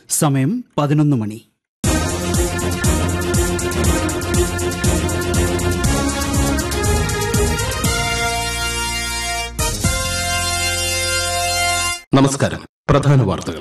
സമയം പതിനൊന്ന് മണി നമസ്കാരം പ്രധാന വാർത്തകൾ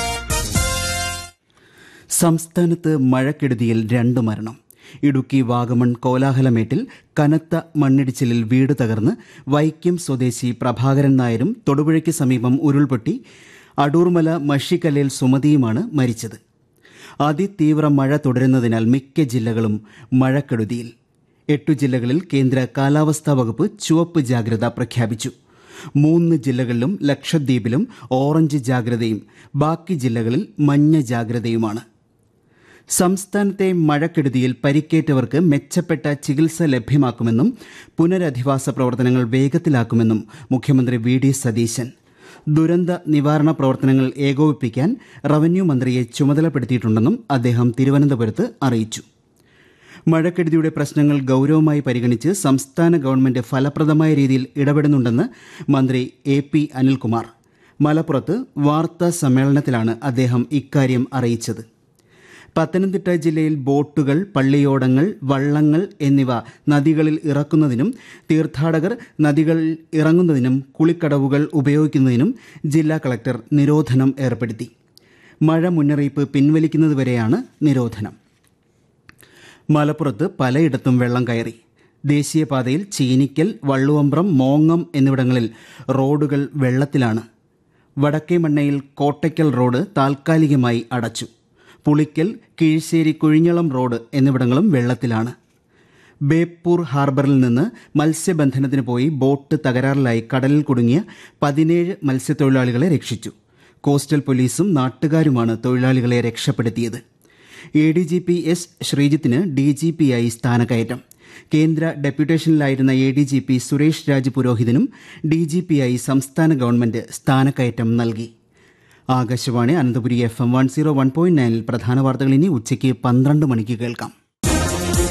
സംസ്ഥാനത്ത് മഴക്കെടുതിയിൽ രണ്ട് മരണം ഇടുക്കി വാഗമൺ കോലാഹലമേട്ടിൽ കനത്ത മണ്ണിടിച്ചിലിൽ വീട് തകർന്ന് വൈക്കം സ്വദേശി പ്രഭാകരൻ നായരും തൊടുപുഴയ്ക്ക് സമീപം ഉരുൾപൊട്ടി അടൂർമല മഷിക്കല്ലേൽ സുമതിയുമാണ് മരിച്ചത് അതിതീവ്ര മഴ തുടരുന്നതിനാൽ മിക്ക ജില്ലകളും മഴക്കെടുതിയിൽ എട്ടു ജില്ലകളിൽ കേന്ദ്ര കാലാവസ്ഥാ വകുപ്പ് ചുവപ്പ് ജാഗ്രത പ്രഖ്യാപിച്ചു മൂന്ന് ജില്ലകളിലും ലക്ഷദ്വീപിലും ഓറഞ്ച് ജാഗ്രതയും ബാക്കി ജില്ലകളിൽ മഞ്ഞ ജാഗ്രതയുമാണ് സംസ്ഥാനത്തെ മഴക്കെടുതിയിൽ പരിക്കേറ്റവർക്ക് മെച്ചപ്പെട്ട ചികിത്സ ലഭ്യമാക്കുമെന്നും പുനരധിവാസ പ്രവർത്തനങ്ങൾ വേഗത്തിലാക്കുമെന്നും മുഖ്യമന്ത്രി വി ഡി സതീശൻ ദുരന്ത നിവാരണ പ്രവർത്തനങ്ങൾ ഏകോപിപ്പിക്കാൻ റവന്യൂ മന്ത്രിയെ ചുമതലപ്പെടുത്തിയിട്ടുണ്ടെന്നും അദ്ദേഹം തിരുവനന്തപുരത്ത് അറിയിച്ചു മഴക്കെടുതിയുടെ പ്രശ്നങ്ങൾ ഗൌരവമായി പരിഗണിച്ച് സംസ്ഥാന ഗവൺമെന്റ് ഫലപ്രദമായ രീതിയിൽ ഇടപെടുന്നുണ്ടെന്ന് മന്ത്രി എ പി അനിൽകുമാർ മലപ്പുറത്ത് വാർത്താ സമ്മേളനത്തിലാണ് അദ്ദേഹം ഇക്കാര്യം അറിയിച്ചത് പത്തനംതിട്ട ജില്ലയിൽ ബോട്ടുകൾ പള്ളിയോടങ്ങൾ വള്ളങ്ങൾ എന്നിവ നദികളിൽ ഇറക്കുന്നതിനും തീർത്ഥാടകർ നദികളിൽ ഇറങ്ങുന്നതിനും കുളിക്കടവുകൾ ഉപയോഗിക്കുന്നതിനും ജില്ലാ കളക്ടർ നിരോധനം ഏർപ്പെടുത്തി മഴ മുന്നറിയിപ്പ് പിൻവലിക്കുന്നതുവരെയാണ് നിരോധനം മലപ്പുറത്ത് പലയിടത്തും വെള്ളം കയറി ദേശീയപാതയിൽ ചീനിക്കൽ വള്ളുവമ്പ്രം മോങ്ങം എന്നിവിടങ്ങളിൽ റോഡുകൾ വെള്ളത്തിലാണ് വടക്കേമണ്ണയിൽ കോട്ടയ്ക്കൽ റോഡ് താൽക്കാലികമായി അടച്ചു പുളിക്കൽ കീഴ്ശ്ശേരി കുഴിഞ്ഞളം റോഡ് എന്നിവിടങ്ങളും വെള്ളത്തിലാണ് ബേപ്പൂർ ഹാർബറിൽ നിന്ന് മത്സ്യബന്ധനത്തിന് പോയി ബോട്ട് തകരാറിലായി കടലിൽ കുടുങ്ങിയ പതിനേഴ് മത്സ്യത്തൊഴിലാളികളെ രക്ഷിച്ചു കോസ്റ്റൽ പോലീസും നാട്ടുകാരുമാണ് തൊഴിലാളികളെ രക്ഷപ്പെടുത്തിയത് എ ഡി ജി പി എസ് ശ്രീജിത്തിന് ഡി ജി പി ആയി സ്ഥാനക്കയറ്റം കേന്ദ്ര ഡെപ്യൂട്ടേഷനിലായിരുന്ന A D G P Suresh Raj പുരോഹിതനും ഡി ജി പി ആയി സംസ്ഥാന ഗവൺമെന്റ് സ്ഥാനക്കയറ്റം നൽകി Akashvani Ananthapuri F M one zero one point നയനിൽ പ്രധാന വാർത്തകൾ ഇനി ഉച്ചയ്ക്ക് പന്ത്രണ്ട് മണിക്ക് കേൾക്കാം